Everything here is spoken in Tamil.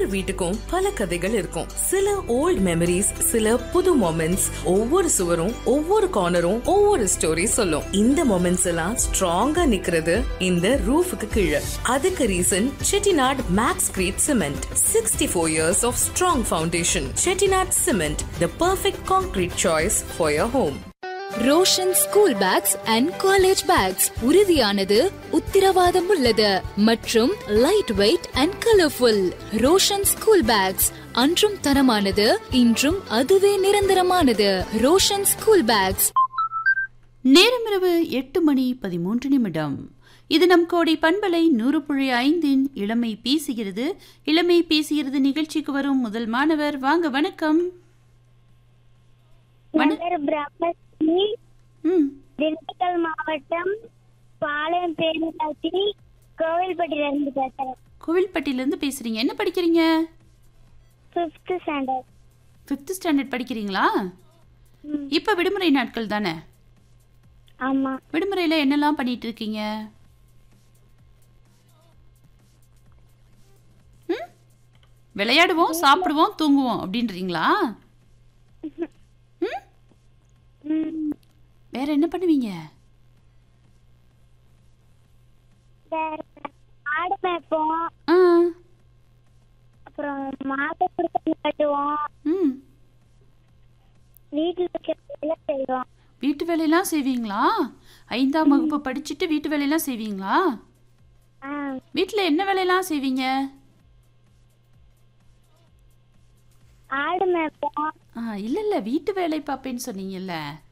ஒவ்வொரு வீட்டுக்கும் பல கதைகள் இருக்கும் சில ஓல்ட் மெமரிஸ் சில புது மொமெண்ட்ஸ் ஒவ்வொரு சுவரும் ஒவ்வொரு கார்னரும் ஒவ்வொரு ஸ்டோரி சொல்லும் இந்த மொமெண்ட்ஸ் எல்லாம் ஸ்ட்ராங்கா நிக்கிறது இந்த ரூஃபுக்கு கீழே அதுக்கு reason Chettinad Maxcrete cement sixty four years of strong foundation Chettinad cement the perfect concrete choice for your home Roshan school bags and college bags உறுதியானது உத்திரவாதம் உள்ளது மற்றும் light weight and colourful Roshan school bags அன்றும் தரமானது இன்றும் அதுவே நிரந்தரமானது ரோஷன் ஸ்கூல் பேக்ஸ் நேரம் இரவு எட்டு மணி பதிமூன்று நிமிடம் இது நம் கோடை பண்பலை நூறு புள்ளி ஐந்தின் இளமை பேசுகிறது இளமை பேசுகிறது நிகழ்ச்சிக்கு வரும் முதல் மாணவர் வாங்க வணக்கம் வண- நகர் பிரம்மஸ்ரீ ம் திண்டுக்கல் மாவட்டம் பாளையம் பேரூராட்சி கோவில்பட்டியில இருந்து பேசுறேன் கோவில்பட்டியிலேருந்து பேசுறீங்க என்ன படிக்கிறீங்க ஃபிஃப்த் ஸ்டாண்டர்ட் ஃபிஃப்த் ஸ்டாண்டர்ட் படிக்கிறீங்களா இப்போ விடுமுறை நாட்கள் தானே ஆமா விடுமுறையில் என்னெல்லாம் பண்ணிட்டு இருக்கீங்க ம்? விளையாடுவோம் சாப்பிடுவோம் தூங்குவோம் அப்படின்றீங்களா ம்? ம், வேற என்ன பண்ணுவீங்க வேற ஆடு மேய்ப்போம் ஆ அப்புறம் மாட்டை கொடுத்து கட்டுவோம் ம் வீட்டில் இருக்கிற செய்வோம் வீட்டு வேலையெல்லாம் செய்வீங்களா ஐந்தாம் வகுப்பு படிச்சுட்டு வீட்டு வேலையெல்லாம் செய்வீங்களா ஆ வீட்டில் என்ன வேலையெல்லாம் செய்வீங்க ஆடு மேய்ப்போம் ஆ இல்லை இல்லை வீட்டு வேலை பார்ப்பேன்னு சொன்னீங்கல்ல